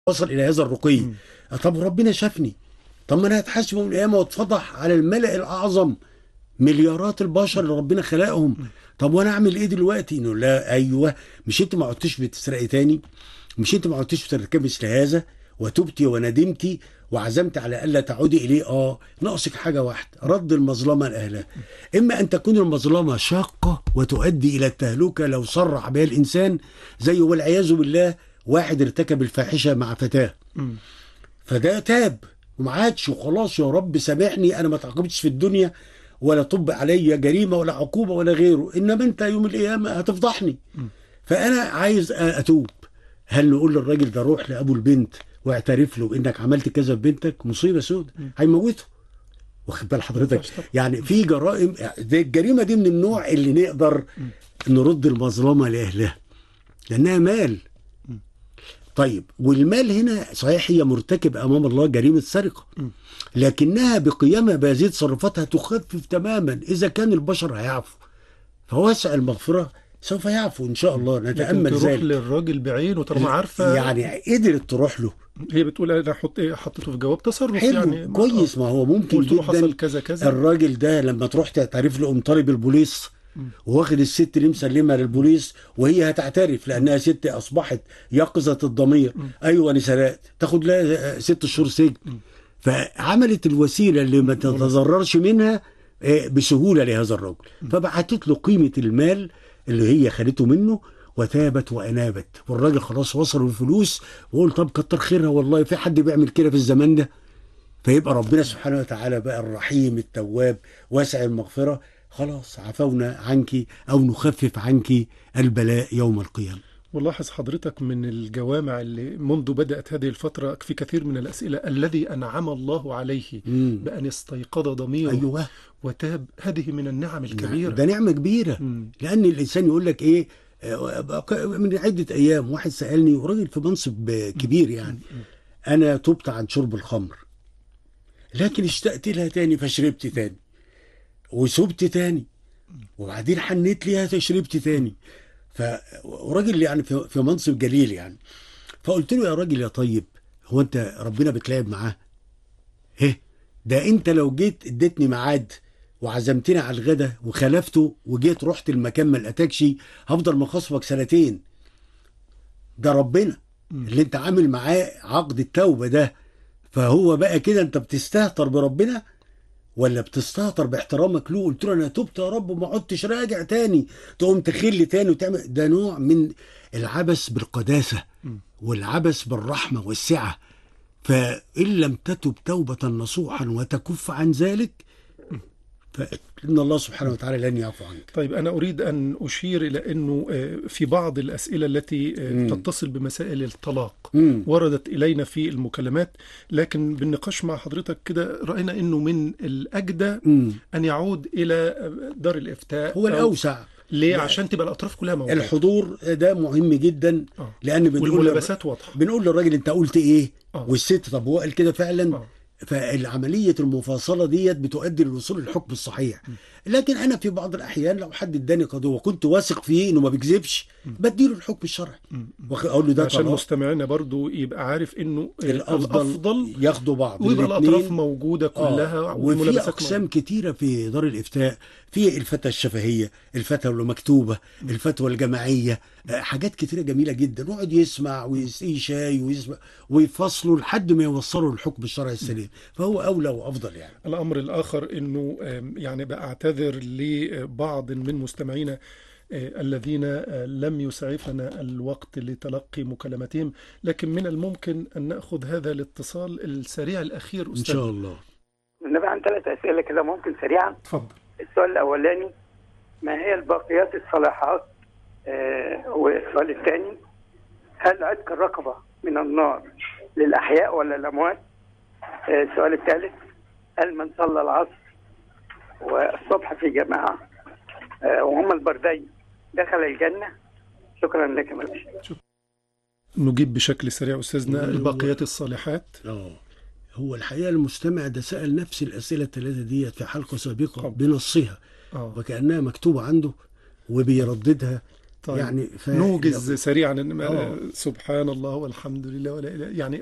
وصل الى هذا الرقي طب ربنا شافني طب ما انا هتحاسب يوم القيامه واتفضح على الملأ الاعظم مليارات البشر اللي ربنا خلقهم طب وانا اعمل ايه دلوقتي انه لا ايوه مش انت ما عدتش بتسرقي تاني مش انت ما عدتش بتركبي مثل هذا وتبتي وندمتي وعزمت على الا تعودي اليه اه ناقصك حاجه واحده رد المظلمه لاهلها اما ان تكون المظلمه شاقه وتؤدي الى التهلكه لو صرح بها الانسان زي والعياذ بالله واحد ارتكب الفاحشه مع فتاه مم. فده تاب وما عادش وخلاص يا رب سامحني انا ما تعاقبتش في الدنيا ولا طب عليا جريمه ولا عقوبه ولا غيره انما انت يوم القيامه هتفضحني فانا عايز اتوب هل نقول للراجل ده روح لابو البنت واعترف له انك عملت كذا في بنتك مصيبه سودة هيموته واخد بال حضرتك مفيش طبعا. يعني في جرائم دي الجريمه دي من النوع اللي نقدر نرد المظلمه لاهلها لانها مال طيب والمال هنا صحيح هي مرتكب امام الله جريمه سرقه لكنها بقيامها بهذه تصرفاتها تخفف تماما اذا كان البشر هيعفو فواسع المغفره سوف يعفو ان شاء الله لكن نتامل تروح ذلك للراجل بعينه طالما عارفه يعني قدرت تروح له هي بتقول انا حط ايه حطيته في جواب تصرف حلو يعني ما- كويس ما هو ممكن قلت له حصل جدا كذا كذا الراجل ده لما تروح تعترف له قوم طالب البوليس واخد الست اللي مسلمها للبوليس وهي هتعترف لانها ست اصبحت يقظه الضمير ايوه انا سرقت تاخد لها ست شهور سجن فعملت الوسيله اللي ما تتضررش منها آه، بسهوله لهذا الرجل فبعتت له قيمه المال اللي هي خدته منه وتابت وانابت والراجل خلاص وصل الفلوس وقول طب كتر خيرها والله في حد بيعمل كده في الزمان ده فيبقى ربنا سبحانه وتعالى بقى الرحيم التواب واسع المغفرة خلاص عفونا عنك أو نخفف عنك البلاء يوم القيامة ولاحظ حضرتك من الجوامع اللي منذ بدأت هذه الفترة في كثير من الأسئلة الذي أنعم الله عليه مم. بأن استيقظ ضميره أيوة وتاب هذه من النعم الكبيرة ده نعمة كبيرة مم. لأن الإنسان يقول لك إيه آه، من عدة أيام واحد سألني وراجل في منصب آه، كبير يعني أنا تبت عن شرب الخمر لكن اشتقت لها تاني فشربت تاني وسبت تاني وبعدين حنيت ليها فشربت تاني فراجل يعني في في منصب جليل يعني فقلت له يا راجل يا طيب هو انت ربنا بتلعب معاه ايه ده انت لو جيت اديتني ميعاد وعزمتني على الغدا وخلفته وجيت رحت المكان ما لقيتكش هفضل مخاصمك سنتين ده ربنا اللي انت عامل معاه عقد التوبه ده فهو بقى كده انت بتستهتر بربنا ولا بتستهتر باحترامك له قلت له انا تبت يا رب وما عدتش راجع تاني تقوم تخل تاني وتعمل ده نوع من العبث بالقداسه والعبث بالرحمه والسعه فان لم تتب توبه نصوحا وتكف عن ذلك فان الله سبحانه وتعالى لن يعفو عنك طيب أنا أريد أن أشير إلى أنه آه، في بعض الأسئلة التي آه، مم. تتصل بمسائل الطلاق مم. وردت إلينا في المكالمات لكن بالنقاش مع حضرتك كده رأينا أنه من الأجدى مم. أن يعود إلى دار الإفتاء هو أو- الاوسع ليه عشان تبقى الأطراف كلها موجودة الحضور ده مهم جدا آه. لان بنقول والملابسات واضحة بنقول للراجل انت قلت ايه آه. والست طب هو قال كده فعلا آه. فالعملية المفاصلة ديت بتؤدي للوصول للحكم الصحيح لكن أنا في بعض الأحيان لو حد اداني قضية وكنت واثق فيه إنه ما بيكذبش بديله الحكم الشرعي وأقول له ده عشان طلاق مستمعينا برضو يبقى عارف انه الأفضل, الافضل ياخدوا بعض ويبقى الاتنين. الاطراف موجوده كلها آه. وفي والملابسات اقسام كتيره في دار الافتاء في الفتوى الشفهيه الفتوى المكتوبه الفتوى الجماعيه آه، حاجات كتيره جميله جدا ويقعد يسمع ويسقي شاي ويسمع ويفصلوا لحد ما يوصلوا للحكم الشرعي السليم فهو اولى وافضل يعني الامر الاخر انه آم، يعني بعتذر لبعض من مستمعينا آه، الذين آه، لم يسعفنا الوقت لتلقي مكالمتهم لكن من الممكن ان ناخذ هذا الاتصال السريع الاخير ان استاذ شاء الله نبقى عن ثلاث أسئلة كده ممكن سريعا اتفضل السؤال الأولاني ما هي الباقيات الصالحات آه والسؤال الثاني هل عتق الرقبة من النار للأحياء ولا الأموات آه السؤال الثالث هل من صلى العصر والصبح في جماعة آه وهم البردين دخل الجنة شكرا لك يا ملك نجيب بشكل سريع استاذنا هو- الباقيات الصالحات اه هو الحقيقه المستمع ده سال نفس الاسئله الثلاثه ديت في حلقه سابقه طب. بنصها اه وكانها مكتوبه عنده وبيرددها طيب يعني ف... نوجز سريعا آه. سبحان الله والحمد لله ولا إله يعني